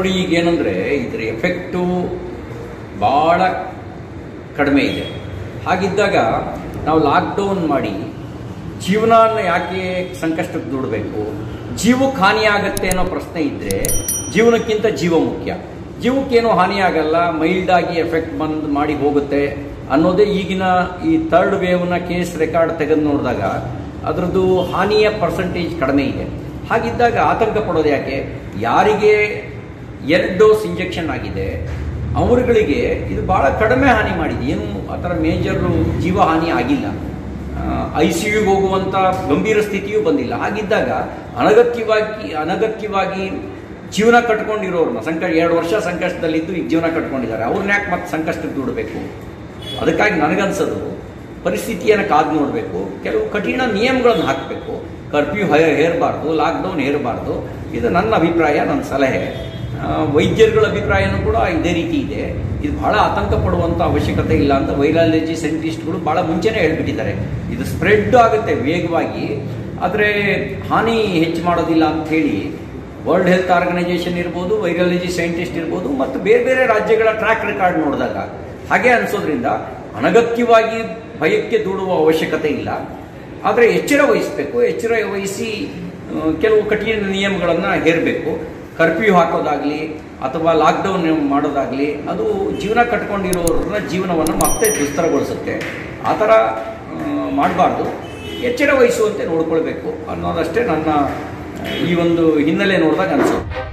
ನೋಡಿ ಈಗ ಏನಂದರೆ ಇದರ ಎಫೆಕ್ಟು ಭಾಳ ಕಡಿಮೆ ಇದೆ ಹಾಗಿದ್ದಾಗ ನಾವು ಲಾಕ್ಡೌನ್ ಮಾಡಿ ಜೀವನನ ಯಾಕೆ ಸಂಕಷ್ಟಕ್ಕೆ ದುಡಬೇಕು ಜೀವಕ್ಕೆ ಹಾನಿ ಆಗತ್ತೆ ಅನ್ನೋ ಪ್ರಶ್ನೆ ಇದ್ದರೆ ಜೀವನಕ್ಕಿಂತ ಜೀವ ಮುಖ್ಯ ಜೀವಕ್ಕೇನು ಹಾನಿ ಆಗಲ್ಲ ಮೈಲ್ಡ್ ಆಗಿ ಎಫೆಕ್ಟ್ ಬಂದು ಮಾಡಿ ಹೋಗುತ್ತೆ ಅನ್ನೋದೇ ಈಗಿನ ಈ ಥರ್ಡ್ ವೇವ್ನ ಕೇಸ್ ರೆಕಾರ್ಡ್ ತೆಗೆದು ನೋಡಿದಾಗ ಅದರದ್ದು ಹಾನಿಯ ಪರ್ಸೆಂಟೇಜ್ ಕಡಿಮೆ ಇದೆ ಹಾಗಿದ್ದಾಗ ಆತಂಕ ಪಡೋದು ಯಾಕೆ ಯಾರಿಗೆ ಎರಡು ಡೋಸ್ ಇಂಜೆಕ್ಷನ್ ಆಗಿದೆ ಅವರುಗಳಿಗೆ ಇದು ಭಾಳ ಕಡಿಮೆ ಹಾನಿ ಮಾಡಿದೆ ಏನು ಆ ಥರ ಮೇಜರು ಜೀವ ಹಾನಿ ಆಗಿಲ್ಲ ಐ ಸಿ ಯುಗೆ ಹೋಗುವಂಥ ಗಂಭೀರ ಸ್ಥಿತಿಯೂ ಬಂದಿಲ್ಲ ಹಾಗಿದ್ದಾಗ ಅನಗತ್ಯವಾಗಿ ಅನಗತ್ಯವಾಗಿ ಜೀವನ ಕಟ್ಕೊಂಡಿರೋರನ್ನ ಸಂಕ ಎರಡು ವರ್ಷ ಸಂಕಷ್ಟದಲ್ಲಿದ್ದು ಈಗ ಜೀವನ ಕಟ್ಕೊಂಡಿದ್ದಾರೆ ಅವ್ರನ್ನ ಯಾಕೆ ಮತ್ತೆ ಸಂಕಷ್ಟಕ್ಕೆ ದುಡಬೇಕು ಅದಕ್ಕಾಗಿ ನನಗನ್ಸೋದು ಪರಿಸ್ಥಿತಿಯನ್ನು ಕಾದು ನೋಡಬೇಕು ಕೆಲವು ಕಠಿಣ ನಿಯಮಗಳನ್ನು ಹಾಕಬೇಕು ಕರ್ಫ್ಯೂ ಹೇರಬಾರ್ದು ಲಾಕ್ಡೌನ್ ಹೇರಬಾರ್ದು ಇದು ನನ್ನ ಅಭಿಪ್ರಾಯ ನನ್ನ ಸಲಹೆ ಆ, ವೈದ್ಯರುಗಳ ಅಭಿಪ್ರಾಯನೂ ಕೂಡ ಇದೇ ರೀತಿ ಇದೆ ಇದು ಬಹಳ ಆತಂಕ ಪಡುವಂಥ ಅವಶ್ಯಕತೆ ಇಲ್ಲ ಅಂತ ವೈರಾಲಜಿ ಸೈಂಟಿಸ್ಟ್ಗಳು ಭಾಳ ಮುಂಚೆನೇ ಹೇಳ್ಬಿಟ್ಟಿದ್ದಾರೆ ಇದು ಸ್ಪ್ರೆಡ್ ಆಗುತ್ತೆ ವೇಗವಾಗಿ ಆದರೆ ಹಾನಿ ಹೆಚ್ಚು ಮಾಡೋದಿಲ್ಲ ಅಂತ ಹೇಳಿ ವರ್ಲ್ಡ್ ಹೆಲ್ತ್ ಆರ್ಗನೈಸೇಷನ್ ಇರ್ಬೋದು ವೈರಾಲಜಿ ಸೈಂಟಿಸ್ಟ್ ಇರ್ಬೋದು ಮತ್ತು ಬೇರೆ ಬೇರೆ ರಾಜ್ಯಗಳ ಟ್ರ್ಯಾಕ್ ರೆಕಾರ್ಡ್ ನೋಡಿದಾಗ ಹಾಗೆ ಅನಿಸೋದ್ರಿಂದ ಅನಗತ್ಯವಾಗಿ ಭಯಕ್ಕೆ ದೂಡುವ ಅವಶ್ಯಕತೆ ಇಲ್ಲ ಆದರೆ ಎಚ್ಚರ ವಹಿಸಬೇಕು ಎಚ್ಚರ ವಹಿಸಿ ಆ, ಕೆಲವು ಕಠಿಣ ನಿಯಮಗಳನ್ನು ಹೇರಬೇಕು ಕರ್ಫ್ಯೂ ಹಾಕೋದಾಗಲಿ ಅಥವಾ ಲಾಕ್ಡೌನ್ ಮಾಡೋದಾಗಲಿ ಅದು ಜೀವನ ಕಟ್ಕೊಂಡಿರೋರನ್ನ ಜೀವನವನ್ನು ಮತ್ತೆ ದುಸ್ತರಗೊಳಿಸುತ್ತೆ ಆ ಥರ ಮಾಡಬಾರ್ದು ಎಚ್ಚರ ವಹಿಸುವಂತೆ ನೋಡ್ಕೊಳ್ಬೇಕು ಅನ್ನೋದಷ್ಟೇ ನನ್ನ ಆ, ಈ ಒಂದು ಹಿನ್ನೆಲೆ ನೋಡಿದಾಗ ಅನಿಸುತ್ತೆ